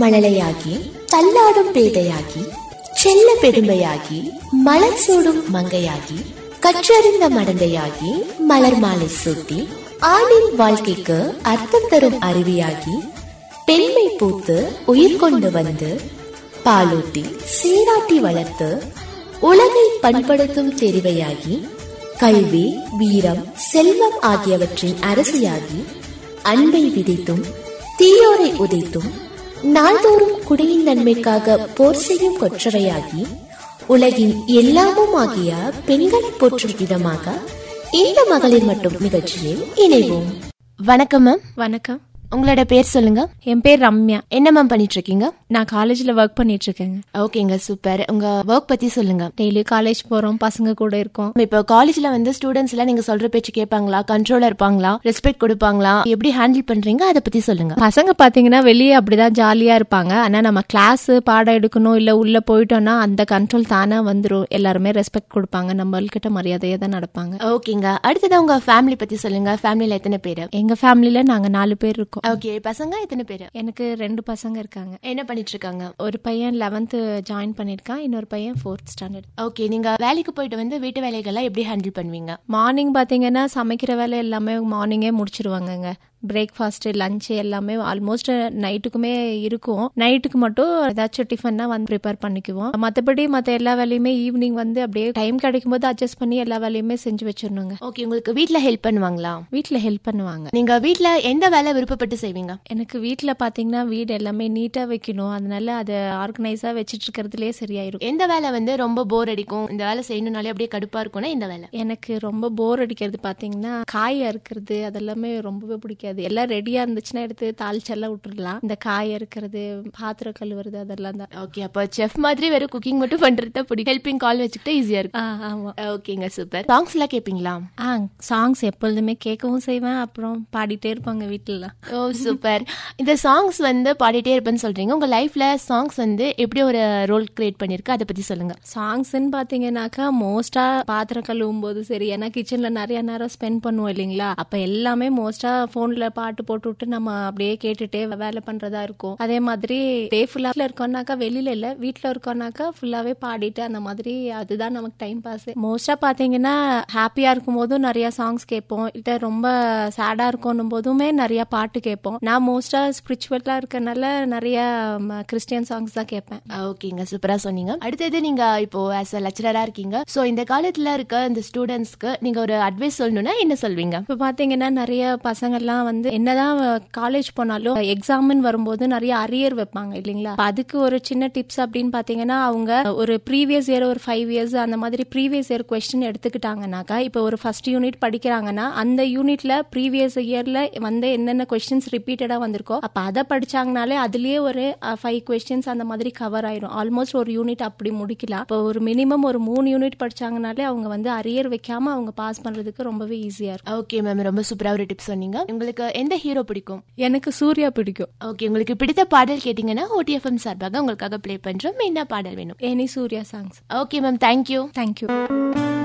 மழலையாகி தள்ளாடும் பேதையாகி செல்ல பெருமையாகி மலர் சூடும் மங்கையாகி கற்றறிந்த மடந்தையாகி மலர் மாலை சூட்டி ஆணின் வாழ்க்கைக்கு அர்த்தம் தரும் அருவியாகி பெண்மை பூத்து உயிர் கொண்டு வந்து பாலூட்டி சீராட்டி வளர்த்து உலகை பண்படுத்தும் தெரிவையாகி கல்வி வீரம் செல்வம் ஆகியவற்றின் அரசியாகி அன்பை விதைத்தும் தீயோரை உதைத்தும் நாள்தோறும் குடியின் நன்மைக்காக போர் செய்யும் கொற்றவையாகி உலகின் எல்லாமும் ஆகிய பெண்களை போற்றும் விதமாக இந்த மகளிர் மட்டும் நிகழ்ச்சியில் இணைவோம் வணக்கம் மேம் வணக்கம் உங்களோட பேர் சொல்லுங்க என் பேர் ரம்யா என்ன மேம் பண்ணிட்டு இருக்கீங்க நான் காலேஜ்ல ஒர்க் பண்ணிட்டு இருக்கேங்க ஓகேங்க சூப்பர் உங்க ஒர்க் பத்தி சொல்லுங்க டெய்லி காலேஜ் போறோம் பசங்க கூட இருக்கோம் இப்போ காலேஜ்ல வந்து ஸ்டூடெண்ட்ஸ் எல்லாம் நீங்க சொல்ற பேச்சு கேட்பாங்களா கண்ட்ரோலா இருப்பாங்களா ரெஸ்பெக்ட் கொடுப்பாங்களா எப்படி ஹேண்டில் பண்றீங்க அதை பத்தி சொல்லுங்க பசங்க பாத்தீங்கன்னா வெளியே அப்படிதான் ஜாலியா இருப்பாங்க ஆனா நம்ம கிளாஸ் பாடம் எடுக்கணும் இல்ல உள்ள போயிட்டோம்னா அந்த கண்ட்ரோல் தானா வந்துரும் எல்லாருமே ரெஸ்பெக்ட் கொடுப்பாங்க நம்மள்கிட்ட மரியாதையா தான் நடப்பாங்க ஓகேங்க அடுத்தது உங்க ஃபேமிலி பத்தி சொல்லுங்க ஃபேமிலில எத்தனை பேரு எங்க ஃபேமிலில நாங்க நாலு பேர் இருக்கோம் ஓகே பசங்க எத்தனை பேரு எனக்கு ரெண்டு பசங்க இருக்காங்க என்ன பண்ணிட்டு இருக்காங்க ஒரு பையன் லெவன்த் ஜாயின் பண்ணிருக்கான் இன்னொரு பையன் ஃபோர்த் ஸ்டாண்டர்ட் ஓகே நீங்க வேலைக்கு போயிட்டு வந்து வீட்டு வேலைகள்லாம் எப்படி ஹேண்டில் பண்ணுவீங்க மார்னிங் பாத்தீங்கன்னா சமைக்கிற வேலை எல்லாமே மார்னிங்கே முடிச்சிருவாங்கங்க பிரேக்ஃபாஸ்ட் லஞ்ச் எல்லாமே ஆல்மோஸ்ட் நைட்டுக்குமே இருக்கும் நைட்டுக்கு மட்டும் ஏதாச்சும் டிஃபன்னா வந்து ப்ரிப்பேர் பண்ணிக்குவோம் மற்றபடி மற்ற எல்லா வேலையுமே ஈவினிங் வந்து அப்படியே டைம் கிடைக்கும் போது அட்ஜஸ்ட் பண்ணி எல்லா வேலையுமே செஞ்சு வச்சிடணுங்க ஓகே உங்களுக்கு வீட்ல ஹெல்ப் பண்ணுவாங்களா வீட்டில் ஹெல்ப் பண்ணுவாங்க நீங்க வீட்ல எந்த வேலை விருப்பப்பட்டு செய்வீங்க எனக்கு வீட்டில் பார்த்தீங்கன்னா வீடு எல்லாமே நீட்டாக வைக்கணும் அதனால அதை ஆர்கனைஸாக வச்சுட்டு இருக்கிறதுலே சரியாயிரும் எந்த வேலை வந்து ரொம்ப போர் அடிக்கும் இந்த வேலை செய்யணும்னாலே அப்படியே கடுப்பா இருக்கும்னா இந்த வேலை எனக்கு ரொம்ப போர் அடிக்கிறது பார்த்தீங்கன்னா காய் அறுக்கிறது அதெல்லாமே ரொம்பவே பிடிக்காது எல்லாம் ரெடியாக இருந்துச்சுன்னா எடுத்து தாளிச்செல்லாம் விட்டுறலாம் இந்த காய் அறுக்கிறது பாத்திரம் கழுவுறது அதெல்லாம் தான் ஓகே அப்போ செஃப் மாதிரி வெறும் குக்கிங் மட்டும் பண்றது தான் பிடிக்கும் ஹெல்பிங் கால் வச்சுக்கிட்டு ஈஸியா இருக்கும் ஆ ஆமாம் ஓகேங்க சூப்பர் சாங்ஸ் எல்லாம் கேப்பீங்களா ஆ சாங்ஸ் எப்பொழுதுமே கேட்கவும் செய்வேன் அப்புறம் பாடிட்டே இருப்பாங்க வீட்டில் ஓ சூப்பர் இந்த சாங்ஸ் வந்து பாடிட்டே இருப்பேன்னு சொல்றீங்க உங்க லைஃப்ல சாங்ஸ் வந்து எப்படி ஒரு ரோல் கிரியேட் பண்ணிருக்கு அதை பத்தி சொல்லுங்க சாங்ஸ்ன்னு பார்த்தீங்கன்னாக்கா மோஸ்டா பாத்திரம் கழுவும் போது சரி ஏன்னா கிச்சன்ல நிறைய நேரம் ஸ்பெண்ட் பண்ணுவோம் இல்லைங்களா அப்ப எல்லாமே மோஸ்டா போன்ல பாட்டு போட்டு விட்டு நம்ம அப்படியே கேட்டுட்டே வேலை பண்றதா இருக்கும் அதே மாதிரி டே ஃபுல்லா இருக்கோம்னாக்கா வெளியில இல்ல வீட்ல இருக்கோம்னாக்கா ஃபுல்லாவே பாடிட்டு அந்த மாதிரி அதுதான் நமக்கு டைம் பாஸ் மோஸ்டா பாத்தீங்கன்னா ஹாப்பியா இருக்கும் போதும் நிறைய சாங்ஸ் கேட்போம் இல்ல ரொம்ப சேடா இருக்கும் போதுமே நிறைய பாட்டு கேட்போம் நான் மோஸ்டா ஸ்பிரிச்சுவலா இருக்கனால நிறைய கிறிஸ்டியன் சாங்ஸ் தான் கேட்பேன் ஓகேங்க சூப்பரா சொன்னீங்க அடுத்தது நீங்க இப்போ ஆஸ் அ லெக்சரரா இருக்கீங்க சோ இந்த காலத்துல இருக்க இந்த ஸ்டூடெண்ட்ஸ்க்கு நீங்க ஒரு அட்வைஸ் சொல்லணும்னா என்ன சொல்வீங்க இப்ப பாத்தீங்கன்னா நிறைய பசங்கள்லாம் வந்து என்னதான் காலேஜ் போனாலும் எக்ஸாம்னு வரும்போது நிறைய அரியர் வைப்பாங்க இல்லைங்களா அப்ப அதுக்கு ஒரு சின்ன டிப்ஸ் அப்படின்னு பாத்தீங்கன்னா அவங்க ஒரு ப்ரீவியஸ் இயர் ஒரு ஃபைவ் இயர்ஸ் அந்த மாதிரி ப்ரீவியஸ் இயர் கொஸ்டின் எடுத்துக்கிட்டாங்கன்னாக்கா இப்போ ஒரு ஃபர்ஸ்ட் யூனிட் படிக்கிறாங்கன்னா அந்த யூனிட்ல ப்ரீவியஸ் இயர்ல வந்து என்னென்ன கொஸ்டின்ஸ் ரிப்பீட்டடா வந்திருக்கோ அப்ப அதை படிச்சாங்கனாலே அதுலயே ஒரு ஃபைவ் கொஸ்டின்ஸ் அந்த மாதிரி கவர் ஆயிரும் ஆல்மோஸ்ட் ஒரு யூனிட் அப்படி முடிக்கலாம் இப்போ ஒரு மினிமம் ஒரு மூணு யூனிட் படிச்சாங்கனாலே அவங்க வந்து அரியர் வைக்காம அவங்க பாஸ் பண்றதுக்கு ரொம்பவே ஈஸியா இருக்கும் ஓகே மேம் ரொம்ப சூப்பரா ஒரு டிப் சொன்னீங்க உங்களுக்கு எந்த ஹீரோ பிடிக்கும் எனக்கு சூர்யா பிடிக்கும் ஓகே உங்களுக்கு பிடித்த பாடல் கேட்டீங்கன்னா ஓடிஎஃப்எம் சார்பாக உங்களுக்காக ப்ளே பண்றோம் என்ன பாடல் வேணும் any Suriya songs okay ma'am thank you thank you